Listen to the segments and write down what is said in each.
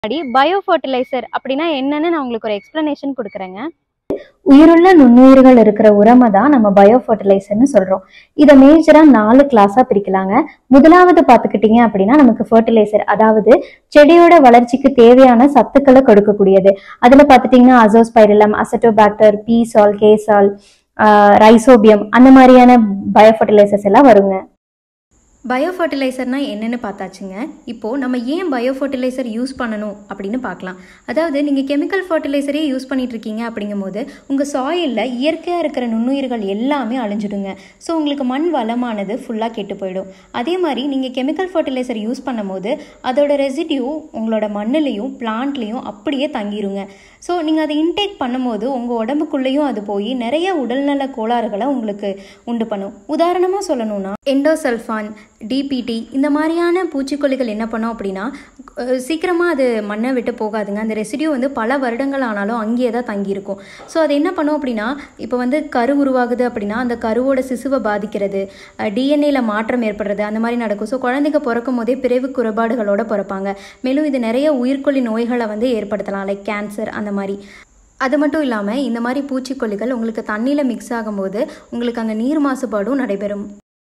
முன்னாடி bio fertiliser அப்படின்னா என்னன்னு நான் உங்களுக்கு ஒரு எக்ஸ்பிளனேஷன் கொடுக்குறேங்க உயிருள்ள நுண்ணுயிர்கள் இருக்கிற உரமை தான் நம்ம பயோ ஃபர்டிலைசர்னு சொல்றோம் இதை மேஜரா நாலு கிளாஸா பிரிக்கலாங்க முதலாவது பார்த்துக்கிட்டீங்க அப்படின்னா நமக்கு ஃபர்டிலைசர் அதாவது செடியோட வளர்ச்சிக்கு தேவையான சத்துக்களை கொடுக்கக்கூடியது அதுல பார்த்துட்டீங்கன்னா அசோஸ்பைரலம் அசட்டோபாக்டர் பீசால் கேசால் ரைசோபியம் அந்த மாதிரியான பயோ ஃபர்டிலைசர்ஸ் எல்லாம் வருங்க பயோ ஃபர்டிலைசர்னா என்னென்னு பார்த்தாச்சுங்க இப்போது நம்ம ஏன் பயோ ஃபர்டிலைசர் யூஸ் பண்ணணும் அப்படின்னு பார்க்கலாம் அதாவது நீங்கள் கெமிக்கல் ஃபர்டிலைசரே யூஸ் பண்ணிட்டு இருக்கீங்க அப்படிங்கும்போது உங்கள் சாயிலில் இயற்கையாக இருக்கிற நுண்ணுயிர்கள் எல்லாமே அழிஞ்சிடுங்க ஸோ உங்களுக்கு மண் வளமானது ஃபுல்லாக கெட்டு போயிடும் அதே மாதிரி நீங்கள் கெமிக்கல் ஃபர்டிலைசர் யூஸ் பண்ணும்போது அதோட ரெசிடியூ உங்களோட மண்ணுலேயும் பிளான்ட்லேயும் அப்படியே தங்கிருங்க ஸோ நீங்கள் அதை இன்டேக் பண்ணும்போது உங்கள் உடம்புக்குள்ளேயும் அது போய் நிறைய உடல்நல கோளாறுகளை உங்களுக்கு உண்டு பண்ணும் உதாரணமாக சொல்லணும்னா எண்டோசல்ஃபான் டிபிடி இந்த மாதிரியான பூச்சிக்கொல்லிகள் என்ன பண்ணோம் அப்படின்னா சீக்கிரமாக அது மண்ணை விட்டு போகாதுங்க அந்த ரெசிடியூ வந்து பல வருடங்கள் ஆனாலும் அங்கேயே தான் தங்கியிருக்கும் ஸோ அது என்ன பண்ணும் அப்படின்னா இப்போ வந்து கரு உருவாகுது அப்படின்னா அந்த கருவோட சிசுவை பாதிக்கிறது டிஎன்ஏல மாற்றம் ஏற்படுறது அந்த மாதிரி நடக்கும் ஸோ குழந்தைங்க பிறக்கும் போதே பிறவு குறைபாடுகளோட பிறப்பாங்க மேலும் இது நிறைய உயிர்கொல்லி நோய்களை வந்து ஏற்படுத்தலாம் லைக் கேன்சர் அந்த மாதிரி அது மட்டும் இல்லாமல் இந்த மாதிரி பூச்சிக்கொல்லிகள் உங்களுக்கு தண்ணியில் மிக்ஸ் ஆகும்போது உங்களுக்கு அங்கே நீர் மாசுபாடும் நடைபெறும்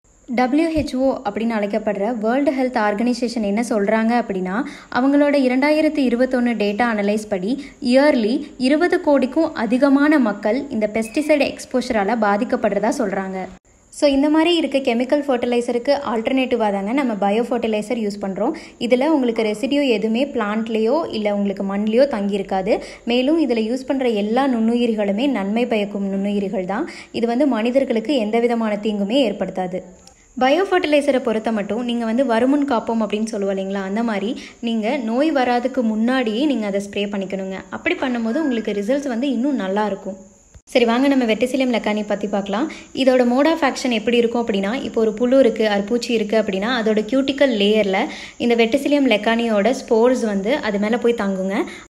WHO அப்படின்னு அழைக்கப்படுற வேர்ல்டு ஹெல்த் ஆர்கனைசேஷன் என்ன சொல்கிறாங்க அப்படின்னா அவங்களோட இரண்டாயிரத்தி இருபத்தொன்று டேட்டா அனலைஸ் படி இயர்லி இருபது கோடிக்கும் அதிகமான மக்கள் இந்த பெஸ்டிசைடு எக்ஸ்போஷரால் பாதிக்கப்படுறதா சொல்கிறாங்க ஸோ இந்த மாதிரி இருக்க கெமிக்கல் ஃபர்டிலைசருக்கு ஆல்டர்னேட்டிவாக தாங்க நம்ம பயோ ஃபர்டிலைசர் யூஸ் பண்ணுறோம் இதில் உங்களுக்கு ரெசிடியூ எதுவுமே பிளான்ட்லேயோ இல்லை உங்களுக்கு மண்லேயோ தங்கியிருக்காது மேலும் இதில் யூஸ் பண்ணுற எல்லா நுண்ணுயிர்களுமே நன்மை பயக்கும் நுண்ணுயிர்கள் தான் இது வந்து மனிதர்களுக்கு எந்த விதமான தீங்குமே ஏற்படுத்தாது பயோ ஃபர்டிலைசரை பொறுத்த மட்டும் நீங்கள் வந்து வருமுன் காப்போம் அப்படின்னு சொல்லுவோம் இல்லைங்களா அந்த மாதிரி நீங்கள் நோய் வராதுக்கு முன்னாடியே நீங்கள் அதை ஸ்ப்ரே பண்ணிக்கணுங்க அப்படி பண்ணும்போது உங்களுக்கு ரிசல்ட்ஸ் வந்து இன்னும் நல்லா இருக்கும் சரி வாங்க நம்ம வெட்டிசிலியம் லெக்கானி பற்றி பார்க்கலாம் இதோட மோட் ஆஃப் ஆக்ஷன் எப்படி இருக்கும் அப்படின்னா இப்போ ஒரு புழு இருக்குது அற்பூச்சி இருக்குது அப்படின்னா அதோட கியூட்டிக்கல் லேயரில் இந்த வெட்டிசிலியம் லெக்கானியோட ஸ்போர்ஸ் வந்து அது மேலே போய் தங்குங்க